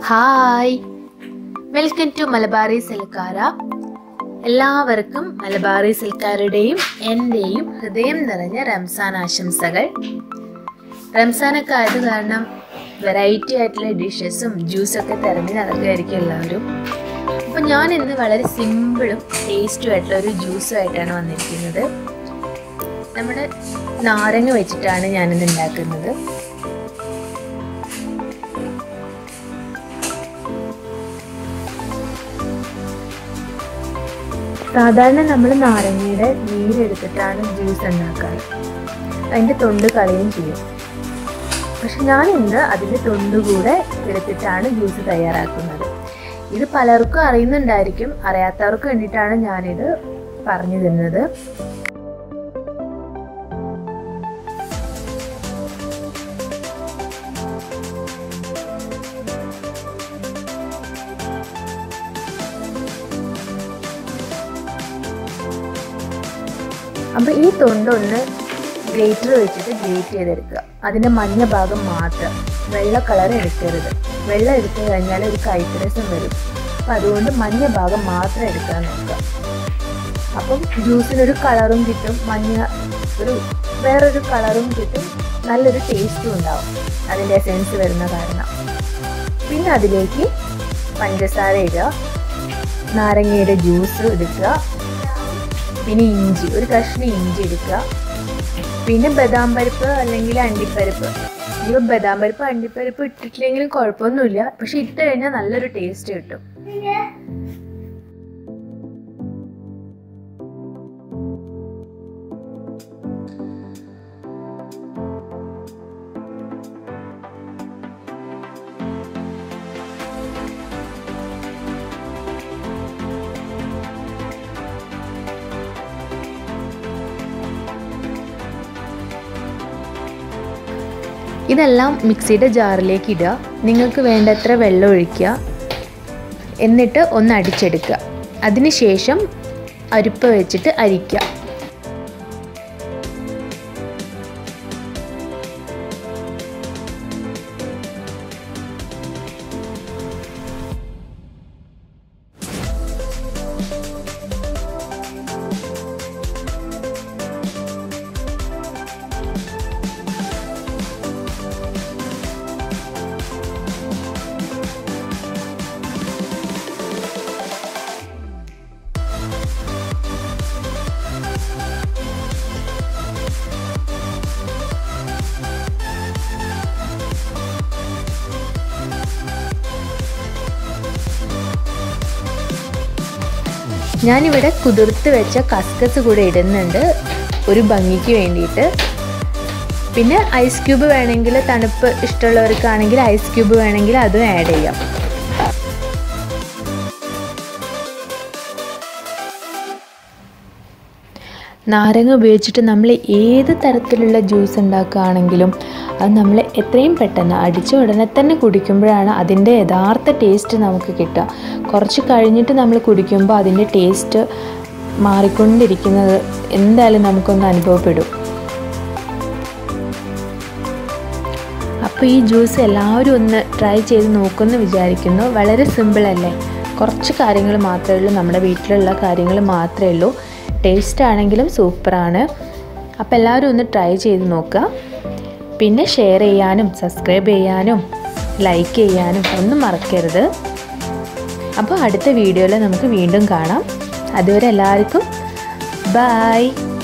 hi welcome to Malabari സിൽക്കാര എല്ലാവർക്കും മലബാറി സിൽക്കാരുടെയും എൻ്റെയും ഹൃദയം നിറഞ്ഞ റംസാൻ ആശംസകൾ റംസാനൊക്കെ ആയത് കാരണം വെറൈറ്റി ആയിട്ടുള്ള ഡിഷസും ജ്യൂസൊക്കെ തിരഞ്ഞ് നടക്കുകയായിരിക്കും എല്ലാവരും അപ്പം ഞാൻ ഇന്ന് വളരെ സിമ്പിളും ടേസ്റ്റും ആയിട്ടുള്ള ഒരു ജ്യൂസുമായിട്ടാണ് വന്നിരിക്കുന്നത് നമ്മുടെ നാരങ്ങ വെച്ചിട്ടാണ് ഞാനിന്ന് ഉണ്ടാക്കുന്നത് സാധാരണ നമ്മൾ നാരങ്ങയുടെ നീരെടുത്തിട്ടാണ് ജ്യൂസ് ഉണ്ടാക്കാറ് അതിൻ്റെ തൊണ്ട് കളയുകയും ചെയ്യും പക്ഷെ ഞാൻ ഇന്ന് അതിൻ്റെ തൊണ്ട് കൂടെ എടുത്തിട്ടാണ് ജ്യൂസ് തയ്യാറാക്കുന്നത് ഇത് പലർക്കും അറിയുന്നുണ്ടായിരിക്കും അറിയാത്തവർക്ക് വേണ്ടിയിട്ടാണ് ഞാനിത് പറഞ്ഞു തരുന്നത് അപ്പോൾ ഈ തൊണ്ടൊന്ന് ഗ്രേറ്റർ വെച്ചിട്ട് ഗ്രേറ്റ് ചെയ്തെടുക്കുക അതിൻ്റെ മഞ്ഞ ഭാഗം മാത്രം വെള്ള കളർ എടുക്കരുത് വെള്ളം എടുത്തു കഴിഞ്ഞാൽ ഒരു കൈത്തരസം വരും അപ്പം അതുകൊണ്ട് മഞ്ഞ ഭാഗം മാത്രം എടുക്കാൻ നോക്കുക അപ്പം ജ്യൂസിനൊരു കളറും കിട്ടും മഞ്ഞ ഒരു വേറൊരു കളറും കിട്ടും നല്ലൊരു ടേസ്റ്റും ഉണ്ടാവും അതിൻ്റെ എസെൻസ് വരുന്ന കാരണം പിന്നെ അതിലേക്ക് പഞ്ചസാര ഇടുക നാരങ്ങയുടെ ജ്യൂസ് എടുക്കുക പിന്നെ ഇഞ്ചി ഒരു കഷ്ണം ഇഞ്ചി എടുക്കുക പിന്നെ ബദാം പരിപ്പ് അല്ലെങ്കിൽ അണ്ടിപ്പരിപ്പ് ഇപ്പം ബദാം പരിപ്പ് അണ്ടിപ്പരിപ്പ് ഇട്ടിട്ടില്ലെങ്കിലും കുഴപ്പമൊന്നുമില്ല പക്ഷെ ഇട്ട് കഴിഞ്ഞാൽ നല്ലൊരു ടേസ്റ്റ് കിട്ടും ഇതെല്ലാം മിക്സിയുടെ ജാറിലേക്ക് ഇടുക നിങ്ങൾക്ക് വേണ്ടത്ര വെള്ളം ഒഴിക്കുക എന്നിട്ട് ഒന്ന് അടിച്ചെടുക്കുക അതിനുശേഷം അരിപ്പ വെച്ചിട്ട് അരിക്കുക ഞാനിവിടെ കുതിർത്ത് വെച്ച കസ്കസ് കൂടെ ഇടുന്നുണ്ട് ഒരു ഭംഗിക്ക് വേണ്ടിയിട്ട് പിന്നെ ഐസ് ക്യൂബ് വേണമെങ്കിൽ തണുപ്പ് ഇഷ്ടമുള്ളവർക്കാണെങ്കിൽ ഐസ് ക്യൂബ് വേണമെങ്കിൽ അതും ആഡ് ചെയ്യാം നാരങ്ങ ഉപയോഗിച്ചിട്ട് നമ്മൾ ഏത് തരത്തിലുള്ള ജ്യൂസ് ഉണ്ടാക്കുകയാണെങ്കിലും അത് നമ്മൾ എത്രയും പെട്ടെന്ന് അടിച്ച ഉടനെ തന്നെ കുടിക്കുമ്പോഴാണ് അതിൻ്റെ യഥാർത്ഥ ടേസ്റ്റ് നമുക്ക് കിട്ടുക കുറച്ച് കഴിഞ്ഞിട്ട് നമ്മൾ കുടിക്കുമ്പോൾ അതിൻ്റെ ടേസ്റ്റ് മാറിക്കൊണ്ടിരിക്കുന്നത് എന്തായാലും നമുക്കൊന്ന് അനുഭവപ്പെടും അപ്പോൾ ഈ ജ്യൂസ് എല്ലാവരും ഒന്ന് ട്രൈ ചെയ്ത് നോക്കുമെന്ന് വിചാരിക്കുന്നു വളരെ സിമ്പിളല്ലേ കുറച്ച് കാര്യങ്ങൾ മാത്രമേ ഉള്ളൂ നമ്മുടെ വീട്ടിലുള്ള കാര്യങ്ങൾ മാത്രമേ ഉള്ളൂ ടേസ്റ്റ് ആണെങ്കിലും സൂപ്പറാണ് അപ്പോൾ എല്ലാവരും ഒന്ന് ട്രൈ ചെയ്ത് നോക്കുക പിന്നെ ഷെയർ ചെയ്യാനും സബ്സ്ക്രൈബ് ചെയ്യാനും ലൈക്ക് ചെയ്യാനും ഒന്നും മറക്കരുത് അപ്പോൾ അടുത്ത വീഡിയോയിൽ നമുക്ക് വീണ്ടും കാണാം അതുവരെ എല്ലാവർക്കും ബായ്